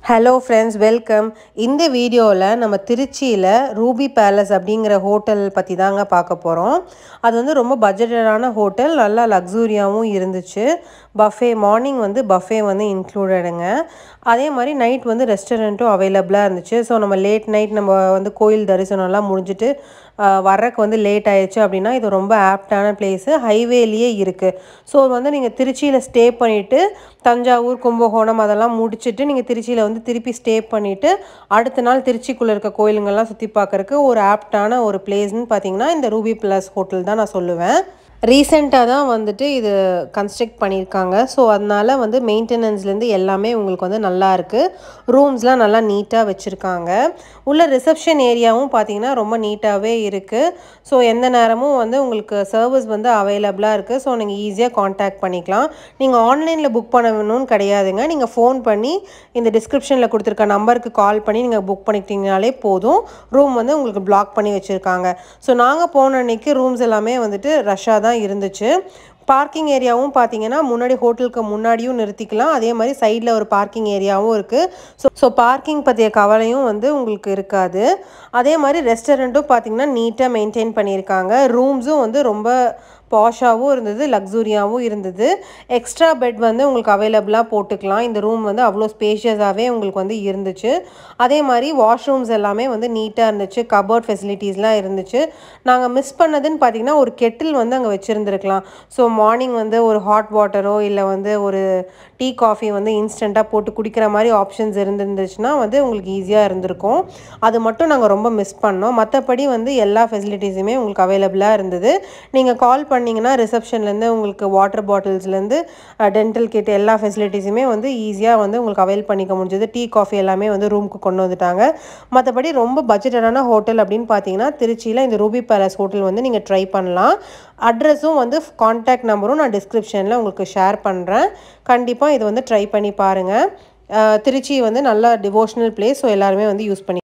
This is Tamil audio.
ஹலோ ஃப்ரெண்ட்ஸ் வெல்கம் இந்த வீடியோவில் நம்ம திருச்சியில் ரூபி பேலஸ் அப்படிங்கிற ஹோட்டல் பற்றி தாங்க பார்க்க போகிறோம் அது வந்து ரொம்ப பட்ஜெட்டடான ஹோட்டல் நல்லா லக்ஸூரியாகவும் இருந்துச்சு பஃபே மார்னிங் வந்து பஃபே வந்து இன்க்ளூடடுங்க அதே மாதிரி நைட் வந்து ரெஸ்டாரண்ட்டும் அவைலபிளாக இருந்துச்சு ஸோ நம்ம லேட் நைட் நம்ம வந்து கோயில் தரிசனம்லாம் முடிஞ்சுட்டு ஆஹ், வர்றதுக்கு வந்து லேட் ஆயிடுச்சு அப்படின்னா இது ரொம்ப ஆப்டான பிளேஸு ஹைவேலியே இருக்குது ஸோ வந்து நீங்கள் திருச்சியில் ஸ்டே பண்ணிவிட்டு தஞ்சாவூர் கும்பகோணம் அதெல்லாம் முடிச்சுட்டு நீங்கள் திருச்சியில் வந்து திருப்பி ஸ்டே பண்ணிவிட்டு அடுத்த நாள் திருச்சிக்குள்ளே இருக்க கோயிலுங்கள்லாம் சுற்றி பார்க்கறக்கு ஒரு ஆப்டான ஒரு பிளேஸ்னு பார்த்தீங்கன்னா இந்த ரூபி பிளஸ் ஹோட்டல் தான் நான் சொல்லுவேன் ரீசெண்டாக தான் வந்துட்டு இது கன்ஸ்ட்ரக்ட் பண்ணியிருக்காங்க ஸோ அதனால வந்து மெயின்டெனன்ஸ்லேருந்து எல்லாமே உங்களுக்கு வந்து நல்லா இருக்குது ரூம்ஸ்லாம் நல்லா நீட்டாக வச்சுருக்காங்க உள்ள ரிசப்ஷன் ஏரியாவும் பார்த்தீங்கன்னா ரொம்ப நீட்டாகவே இருக்குது ஸோ எந்த நேரமும் வந்து உங்களுக்கு சர்வீஸ் வந்து அவைலபிளாக இருக்குது ஸோ நீங்கள் ஈஸியாக காண்டாக்ட் பண்ணிக்கலாம் நீங்கள் ஆன்லைனில் புக் பண்ணணும்னு கிடையாதுங்க நீங்கள் ஃபோன் பண்ணி இந்த டிஸ்கிரிப்ஷனில் கொடுத்துருக்க நம்பருக்கு கால் பண்ணி நீங்கள் புக் பண்ணிக்கிட்டீங்கனாலே போதும் ரூம் வந்து உங்களுக்கு பிளாக் பண்ணி வச்சுருக்காங்க ஸோ நாங்கள் போன அன்னைக்கு ரூம்ஸ் எல்லாமே வந்துட்டு ரஷ்ஷாக தான் இருந்துச்சு பார்க்கிங் ஏரியாவும் பார்த்தீங்கன்னா முன்னாடி ஹோட்டலுக்கு முன்னாடியும் நிறுத்திக்கலாம் அதே மாதிரி சைடில் ஒரு பார்க்கிங் ஏரியாவும் இருக்குது ஸோ ஸோ பார்க்கிங் பற்றிய கவலையும் வந்து உங்களுக்கு இருக்காது அதே மாதிரி ரெஸ்டாரண்ட்டும் பார்த்தீங்கன்னா நீட்டாக மெயின்டைன் பண்ணியிருக்காங்க ரூம்ஸும் வந்து ரொம்ப பாஷாகவும் இருந்தது லக்ஸூரியாகவும் இருந்தது எக்ஸ்ட்ரா பெட் வந்து உங்களுக்கு அவைலபிளாக போட்டுக்கலாம் இந்த ரூம் வந்து அவ்வளோ ஸ்பேஷியஸாகவே உங்களுக்கு வந்து இருந்துச்சு அதே மாதிரி வாஷ்ரூம்ஸ் எல்லாமே வந்து நீட்டாக இருந்துச்சு கபோர்ட் ஃபெசிலிட்டிஸ்லாம் இருந்துச்சு நாங்கள் மிஸ் பண்ணதுன்னு பார்த்தீங்கன்னா ஒரு கெட்டில் வந்து அங்கே வச்சுருந்துருக்கலாம் ஸோ மார்னிங் வந்து ஒரு ஹாட் வாட்டரோ இல்லை வந்து ஒரு டீ காஃபி வந்து இன்ஸ்டண்ட்டாக போட்டு குடிக்கிற மாதிரி ஆப்ஷன்ஸ் இருந்துருந்துச்சுன்னா வந்து உங்களுக்கு ஈஸியாக இருந்திருக்கும் அது மட்டும் நாங்கள் ரொம்ப மிஸ் பண்ணோம் மற்றபடி வந்து எல்லா ஃபெசிலிட்டிஸுமே உங்களுக்கு அவைலபிளாக இருந்தது நீங்கள் கால் பண்ணிங்கன்னா ரிசப்ஷன்லேருந்து உங்களுக்கு வாட்டர் பாட்டில்ஸ்லேருந்து டென்டல் கிட் எல்லா ஃபெசிலிட்டிஸுமே வந்து ஈஸியாக வந்து உங்களுக்கு அவைல் பண்ணிக்க முடிஞ்சது டீ காஃபி எல்லாமே வந்து ரூமுக்கு கொண்டு வந்துட்டாங்க மற்றபடி ரொம்ப பட்ஜெட்டடான ஹோட்டல் அப்படின்னு பார்த்தீங்கன்னா திருச்சியில் இந்த ரூபி பேலஸ் ஹோட்டல் வந்து நீங்கள் ட்ரை பண்ணலாம் அட்ரஸும் வந்து காண்டாக்ட் நம்பரும் நான் டிஸ்கிரிப்ஷனில் உங்களுக்கு ஷேர் பண்ணுறேன் கண்டிப்பாக இது வந்து ட்ரை பண்ணி பாருங்கள் திருச்சி வந்து நல்ல டிவோஷனல் பிளேஸ் ஸோ எல்லாருமே வந்து யூஸ் பண்ணி